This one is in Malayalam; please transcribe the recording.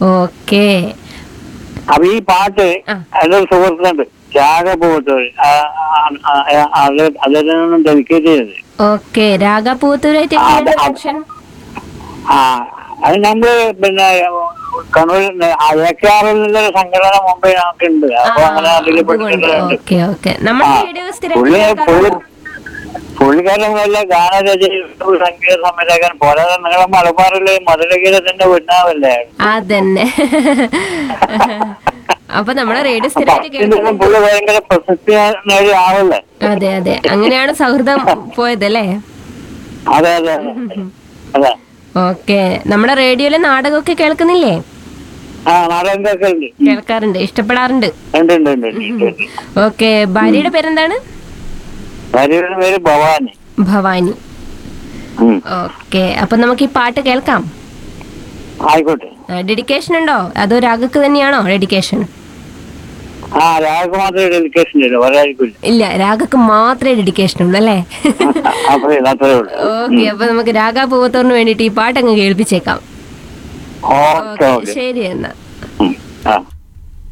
ഓക്കെ അപ്പൊ ഈ പാട്ട് ആ. എന്റെ ഒരു സുഹൃത്തുണ്ട് രാഗപോത്ത് അതിനൊന്നും ഡെഡിക്കേറ്റ് ചെയ്തത് ഓക്കെ രാഗപൂത്തൂരായിട്ട് ആ, എങ്ങനെയാണ് അത് കണക്ഷൻ ആ അത് നമ്മള് പിന്നെ കണ്ണൂർ അയക്കാറിൽ നിന്നൊരു സംഘടന മുമ്പേ നമുക്കുണ്ട് അപ്പൊ അങ്ങനെ അതിൽ പെട്ടിട്ടുണ്ട് ഓക്കെ ഓക്കെ നമ്മുടെ ആ. വീഡിയോ പുള്ളി സ്ഥിരമായിട്ട് പുള്ളി കേൾക്കാറുണ്ടോ? പുള്ളിക്കാരൻ വല്ല ഗാനരചന സംഗീത സംവിധായകൻ പോരാതെ നിങ്ങളെ മലബാറിലെ മധുരഗീതത്തിന്റെ വിണ്ണാവല്ലേ അതന്നെ അപ്പൊ നമ്മുടെ റേഡിയോ അപ്പൊ സ്ഥിരമായിട്ട് അതിന്റെ കേൾക്കുന്നത് പുള്ളി ഭയങ്കര പ്രശസ്തി നേടിയ ആളല്ലേ അതെ അതെ അങ്ങനെയാണ് സൗഹൃദം പോയതല്ലേ അതെ അതെ അതെ അതെ ഓക്കെ നമ്മുടെ റേഡിയോയിലെ നാടകമൊക്കെ കേൾക്കുന്നില്ലേ ആ നാടകമൊക്കെ ഉണ്ട് കേൾക്കാറുണ്ട് ഇഷ്ടപ്പെടാറുണ്ട് ഉണ്ട് ഉണ്ട് ഉണ്ട് ഉണ്ട്, ഉണ്ട്. ഓക്കെ ഭാര്യയുടെ പേരെന്താണ് ഭാര്യയുടെ പേര് ഭവാനി ഭവാനി ഉം. ഓക്കെ അപ്പൊ നമുക്ക് ഈ പാട്ട് കേൾക്കാം ആയിക്കോട്ടെ ഡെഡിക്കേഷൻ ഉണ്ടോ അതോ രാഗക്ക് തന്നെയാണോ ഡെഡിക്കേഷൻ ആ രാഘവ മാത്രമേ ഡെലിക്കേഷൻ ഇല്ല ഒരാൾക്കില്ല ഇല്ല രാഗക്ക് മാത്രമേ ഡെഡിക്കേഷൻ ഉള്ളൂ അല്ലേ അത്രേ അത്രേ ഉള്ളൂ ഓക്കെ അപ്പൊ നമുക്ക് രാഗ പൂവത്തോറിന് വേണ്ടിയിട്ട് ഈ പാട്ട് അങ്ങ് കേൾപ്പിച്ചേക്കാം ഓക്കെ ഓക്കെ ഓക്കെ ശരി എന്നാ ഉം. ആ